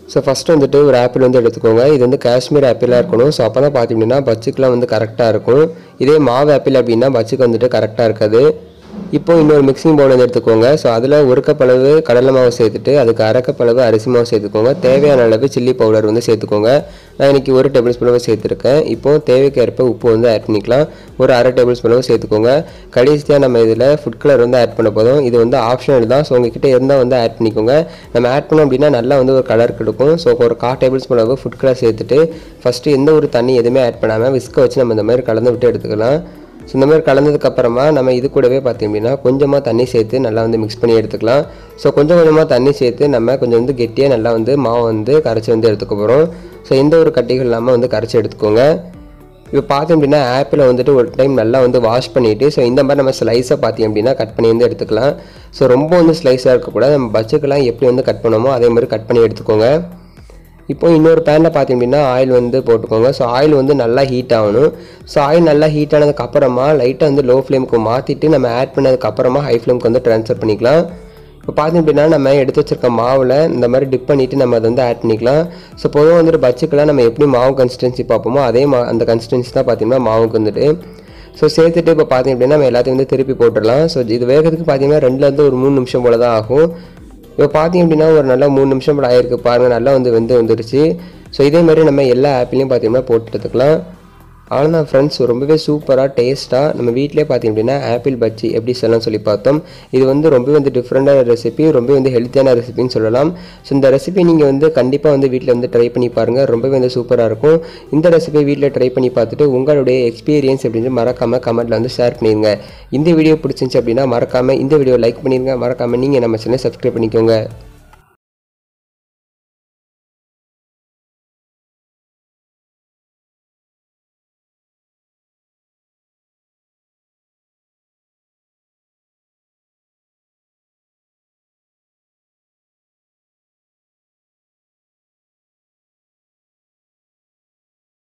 so first வந்துட்டு ஒரு apple வந்து எடுத்துக்கோங்க இது வந்து காஷ்மீர் ஆப்பிளாக இருக்கணும் ஸோ அப்போ தான் பார்த்தீங்கன்னா பச்சுக்கெலாம் வந்து கரெக்டாக இருக்கும் இதே மாவு ஆப்பிள் அப்படின்னா பச்சுக்கு வந்துட்டு கரெக்டாக இருக்காது இப்போ இன்னொரு மிக்சிங் பவுல் வந்து எடுத்துக்கோங்க ஸோ அதில் ஒரு கப் அளவு கடலை மாவு சேர்த்துட்டு அதுக்கு அரை கப் அளவு அரிசி மாவு சேர்த்துக்கோங்க தேவையான அளவு சில்லி பவுடர் வந்து சேர்த்துக்கோங்க நான் இன்றைக்கி ஒரு டேபிள் ஸ்பூன் அளவு சேர்த்துருக்கேன் இப்போ தேவைக்கு ஏற்ப உப்பு வந்து ஆட் பண்ணிக்கலாம் ஒரு அரை டேபிள் ஸ்பூன் அளவு சேர்த்துக்கோங்க கடைசியாக நம்ம இதில் ஃபுட் கலர் வந்து ஆட் பண்ண போதும் இது வந்து ஆப்ஷனல் தான் ஸோ உங்ககிட்ட இருந்தால் வந்து ஆட் பண்ணிக்கோங்க நம்ம ஆட் பண்ணோம் அப்படின்னா நல்லா வந்து ஒரு கலர் கொடுக்கும் ஸோ ஒரு கா டேபிள் ஸ்பூன் அளவு ஃபுட் கலர் சேர்த்துட்டு ஃபஸ்ட்டு எந்த ஒரு தண்ணி எதுவுமே ஆட் பண்ணாமல் விஸ்கை வச்சு நம்ம இந்த மாதிரி கலந்து விட்டு எடுத்துக்கலாம் ஸோ இந்த மாதிரி கலந்ததுக்கப்புறமா நம்ம இது கூடவே பார்த்தீங்க அப்படின்னா கொஞ்சமாக தண்ணி சேர்த்து நல்லா வந்து மிக்ஸ் பண்ணி எடுத்துக்கலாம் ஸோ கொஞ்சம் கொஞ்சமாக தண்ணி சேர்த்து நம்ம கொஞ்சம் வந்து கெட்டியாக நல்லா வந்து மாவு வந்து கரைச்சி வந்து எடுத்துக்க போகிறோம் ஸோ எந்த ஒரு கட்டிகள் இல்லாமல் வந்து கரைச்சி எடுத்துக்கோங்க இப்போ பார்த்தோம் அப்படின்னா ஆப்பிளை வந்துட்டு ஒரு டைம் நல்லா வந்து வாஷ் பண்ணிவிட்டு ஸோ இந்த மாதிரி நம்ம ஸ்லைஸை பார்த்தீங்க அப்படின்னா கட் பண்ணி வந்து எடுத்துக்கலாம் ஸோ ரொம்ப வந்து ஸ்லைஸாக இருக்கக்கூடாது நம்ம பட்ஜெக்கெல்லாம் எப்படி வந்து கட் பண்ணோமோ அதே மாதிரி கட் பண்ணி எடுத்துக்கோங்க இப்போ இன்னொரு பேனில் பார்த்தீங்க அப்படின்னா ஆயில் வந்து போட்டுக்கோங்க ஸோ ஆயில் வந்து நல்லா ஹீட் ஆகணும் ஸோ ஆயில் நல்லா ஹீட் ஆனதுக்கு அப்புறமா லைட்டாக வந்து லோ ஃப்ளேமுக்கு மாற்றிட்டு நம்ம ஆட் பண்ணதுக்கு அப்புறமா ஹை ஃப்ளேமுக்கு வந்து ட்ரான்ஸ்ஃபர் பண்ணிக்கலாம் இப்போ பார்த்தீங்க அப்படின்னா நம்ம எடுத்து வச்சிருக்க மாவில் இந்த மாதிரி டிப் பண்ணிவிட்டு நம்ம அதை வந்து ஆட் பண்ணிக்கலாம் ஸோ பொதுவாக வந்துட்டு பச்சுக்கெல்லாம் நம்ம எப்படி மாவு கன்சிஸ்டன்சி பார்ப்போமோ அதே மா அந்த கன்சிஸ்டன்சி தான் பார்த்தீங்கன்னா மாவுக்கு வந்துட்டு ஸோ சேர்த்துட்டு இப்போ பார்த்தீங்க அப்படின்னா நம்ம எல்லாத்தையும் வந்து திருப்பி போட்டுடலாம் ஸோ இது வேகிறதுக்கு பார்த்தீங்கன்னா ரெண்டுலேருந்து ஒரு மூணு நிமிஷம் போல தான் ஆகும் இப்போ பார்த்தீங்க அப்படின்னா ஒரு நல்லா மூணு நிமிஷம் போல ஆயிருக்கு பாருங்கள் நல்லா வந்து வெந்து வந்துருச்சு ஸோ இதே மாதிரி நம்ம எல்லா ஆப்பிளையும் பார்த்தீங்கன்னா போட்டு எடுத்துக்கலாம் அவ்வளோதான் ஃப்ரெண்ட்ஸ் ரொம்பவே சூப்பராக டேஸ்ட்டாக நம்ம வீட்டிலே பார்த்தீங்க அப்படின்னா ஆப்பிள் பஜ்ஜி எப்படி சொல்லலாம் சொல்லி பார்த்தோம் இது வந்து ரொம்ப வந்து டிஃப்ரெண்டான ரெசிபி ரொம்ப வந்து ஹெல்த்தியான ரெசிபின்னு சொல்லலாம் ஸோ இந்த ரெசிபி நீங்கள் வந்து கண்டிப்பாக வந்து வீட்டில் வந்து ட்ரை பண்ணி பாருங்கள் ரொம்பவே வந்து சூப்பராக இருக்கும் இந்த ரெசிபி வீட்டில் ட்ரை பண்ணி பார்த்துட்டு உங்களுடைய எக்ஸ்பீரியன்ஸ் அப்படின்னு மறக்காமல் கமெண்ட்டில் வந்து ஷேர் பண்ணிடுங்க இந்த வீடியோ பிடிச்சிருந்துச்சு அப்படின்னா மறக்காமல் இந்த வீடியோ லைக் பண்ணிடுங்க மறக்காமல் நீங்கள் நம்ம சேனல் சப்ஸ்கிரைப் பண்ணிக்கோங்க